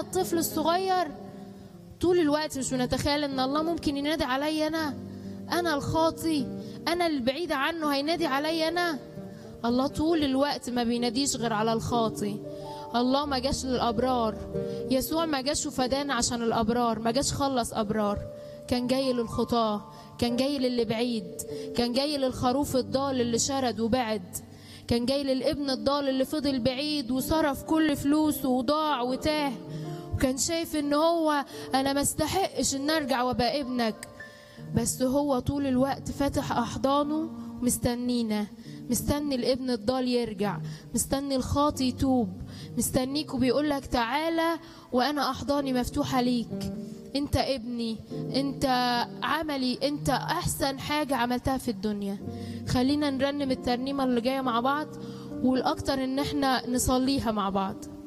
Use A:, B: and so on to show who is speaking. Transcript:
A: الطفل الصغير طول الوقت مش بنتخيل ان الله ممكن ينادي عليا انا انا الخاطي انا البعيد عنه هينادي عليا انا الله طول الوقت ما بيناديش غير على الخاطي الله ما جاش للابرار يسوع ما جاش فدانا عشان الابرار ما جاش خلص ابرار كان جاي للخطاه كان جاي للي بعيد كان جاي للخروف الضال اللي شرد وبعد كان جاي للابن الضال اللي فضل بعيد وصرف كل فلوسه وضاع وتاه وكان شايف ان هو انا ما استحقش ان ارجع وابقى ابنك بس هو طول الوقت فاتح احضانه مستنينا مستني الابن الضال يرجع مستني الخاطي يتوب مستنيك وبيقول لك تعالى وانا احضاني مفتوحه ليك انت ابني انت عملي انت احسن حاجه عملتها في الدنيا خلينا نرنم الترنيمه اللي جايه مع بعض والاكتر ان احنا نصليها مع بعض